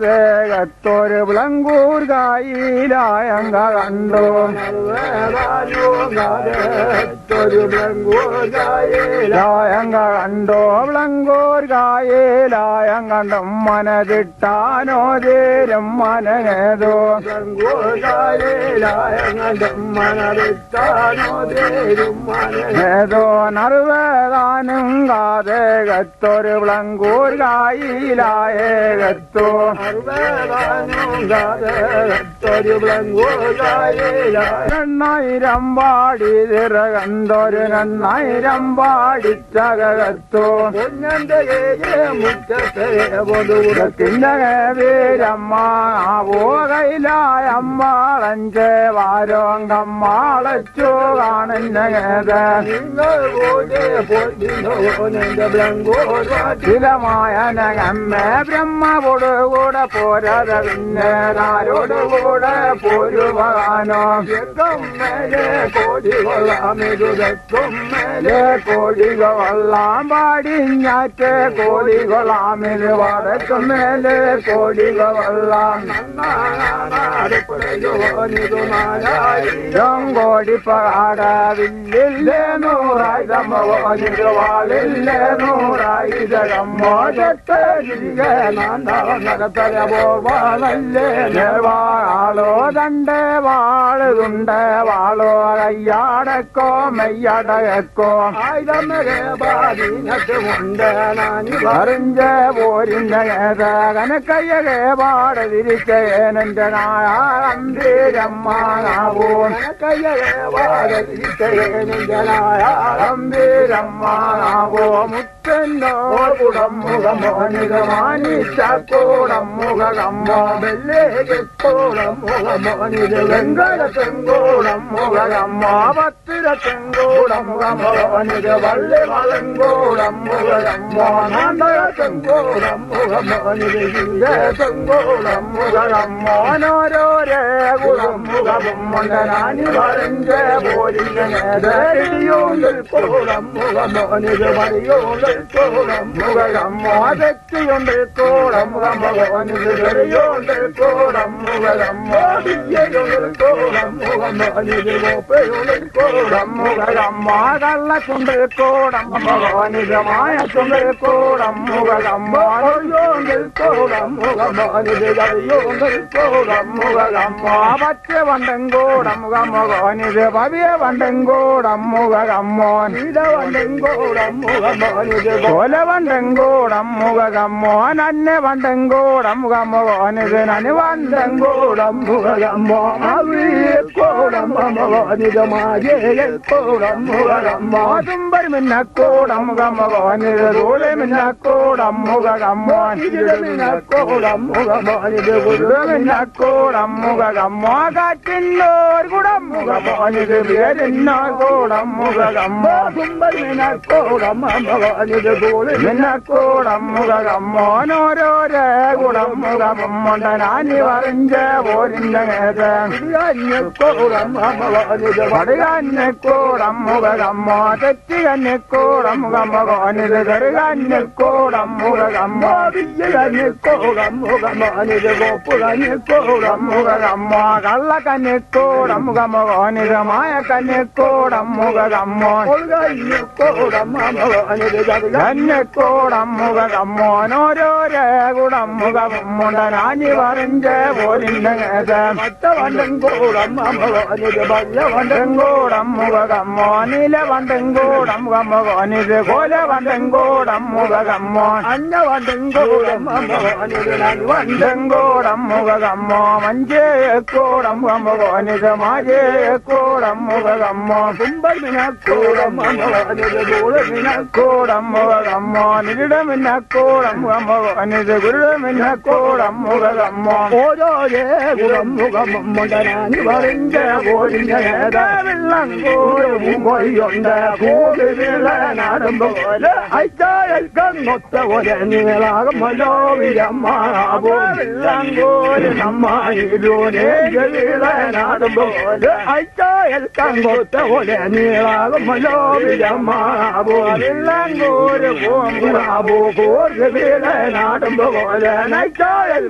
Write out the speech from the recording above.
േകത്തൊരു വിളങ്കൂർ കായിലായങ്ക കണ്ടു ലായങ്ക കണ്ടോ വിളങ്കൂർ കായിലായം കണ്ടും മനതിട്ടാനോ തീരും മനനേതോ ഏതോ നറുവേദാനും കാതേകത്തൊരു വിളങ്കൂർ കായിലായേകത്തോ എണ്ണായിരം പാടി തിറകന്തൊരു എണ്ണായിരം പാടിച്ചകത്തോ മുറ്റത്തെ വീരമ്മ പോകയിലായമ്മാളഞ്ച് വാരോങ്കമ്മാളച്ചു കാണുന്നത് ചിലമായ നഗമ്മേ ബ്രഹ്മവോടുകൂടെ പോരാതെ പിന്നെ ആരോടുകൂടെ പോരുവാനോ കോടികൊള്ളാം പാടിഞ്ഞാറ്റ് കോടികൊള്ളാമിൽ വടക്കുമേല് കോടികൊള്ളാം കോടി പാടാവില്ലേ നൂറായിരമോലില്ലേ നൂറായിരമോജത്തെ വാളോ തണ്ട് വാളുതുണ്ട് വാളോ കയ്യാടക്കോ മെയ്യടക്കോ അറിഞ്ച പോരിഞ്ഞ കനക്കയ്യകെ പാടതിരിച്ചേനന്റെ നായാമ്പീരമ്മാവോ അമ്പീരമ്മാവോ മുത്തന്നോ കുടം മുഖമോനിക മാനിച്ചൂടം മുഖകമ്മോ വെല്ലേകൂടം മുഖമോനിക വെങ്കടത്തെങ്കൂടം മുഖകമ്മോ പത്തിര തെങ്കൂടം മുഖമോനിക വള്ളി വളങ്കൂടം മുഖകമ്മോ നാണ്ടക തെങ്കൂടം മുഖമോനിക തെങ്കൂടം മുഖകമ്മോനോരോരേ കുളം മുഖവും മുണ്ടനാനി വരഞ്ച പോരിഞ്ഞൂണ്ടിൽ കൂടം മുഖമോനിക മറിയൂണ്ടിൽ കൂടം മുഖകമ്മോ തെറ്റിയുണ്ടിൽ കൂടം മുഖമോനിക ചെറിയൂണ്ടിൽ കൂടം മുഖകമ്മോ വിദ്യയുണ്ടിൽ കൂടം മുഖമോനിക ഗോപ്പയുണ്ടിൽ കൂടം മുഖകമ്മോ കള്ളച്ചുണ്ടിൽ കൂടം മുഖമോനികമായ ചുണ്ടിൽ കൂടം മുഖകമ്മോ ൊഴിയൂണ്ടിൽ കൂടം മുഖമോനിക കറിയൂണ്ടിൽ കൂടം മുഖകമ്മോ പച്ച വണ്ടം കൂടം മുഖമോനിത് പവിയ വണ്ടം കൂടം മുഖകമ്മോൻ ഇത വണ്ടം കൂടം മുഖമോനിത് കോല വണ്ടം കൂടം മുഖകമ്മോൻ അന്നെ വണ്ടം കൂടം മുഖമോനിത് നനി വണ്ടം കൂടം മുഖകമ്മോ കൂടം മുഖമോനിതമായ കൂടം മുഖകമ്മോ തുമ്പർ മിന്നക്കൂടം മുഖമോനിത് തൂളി മിന്നക്കൂടം മുഖകമ്മോൻ മിന്നക്കൂടം മുഖമോനിത് ഗുരു മിന്നക്കൂടം മുഖകമ്മോ കാറ്റിന്നോർ കുടം മുഖമോനിത് പേരിന്നോർ കൂടം മുഖകമ്മോ തുമ്പർ മിന്നക്കൂടം മുഖമോനിത് തൂളി മിന്നക്കൂടം മുഖകമ്മോനോരോരേ കുടം മുഖമും മുണ്ടനാനി വറിഞ്ച പോരിന്റെ പടുകന്നിക്കൂടം മുഖകമ്മോ തെറ്റികന്നിക്കൂടം മുഖമോനിത് കരുകന്നിക്കൂടം മുഖകമ്മോ വിജയന്നിക്കൂടം മുഖമോനിത് കോപ്പുകന്നിക്കൂടം മുഖകമ്മോ കള്ളക്കന്നിക്കൂടം മുഖമോനിത് മായക്കന്നിക്കൂടം മുഖകമ്മോ കന്നിക്കൂടം മുഖകമ്മോനോരോരേ കുടം മുഖം മുണ്ടനാനി വറിഞ്ച പോരിന്റെ മറ്റവണ്ടം കൂടം വണ്ടം കൂടം മുഖകമ്മോ നീല വണ്ടം കൂടം മുഖമോനിത് കോല വണ്ടം കൂടം മുഖകമ്മോ അഞ്ഞ വണ്ടം കൂടം വണ്ടം കൂടം മുഖകമ്മോ മഞ്ചേക്കൂടം മുഖമോനിത് മാജേക്കൂടം മുഖകമ്മോ കുമ്പമിനക്കൂടം കൂടം മുഖകമ്മോ നിരിടമിനക്കൂടം മുഖമോനിത് ഗുരുടമിനക്കൂടം മുഖകമ്മോ ഓരോരേ കുടം മുഖം മുണ്ടനാനി വറിഞ്ച പോരിഞ്ഞ വെള്ളം കോരും കൊയ്യുണ്ട് കൂടി വീളനാടും പോലെ അയച്ചാൽ കങ്ങൊത്ത പോലെ നീളാകുമല്ലോ വിരമ്മാവോ വെള്ളം കോരി നമ്മായിരൂനെ വീളനാടും പോലെ അയച്ചാൽ കങ്ങൊത്ത പോലെ നീളാകുമല്ലോ വിരമ്മാവോ വെള്ളം കോരി പോകുമ്പോൾ കോരി വീളനാടും പോലെ നയിച്ചാൽ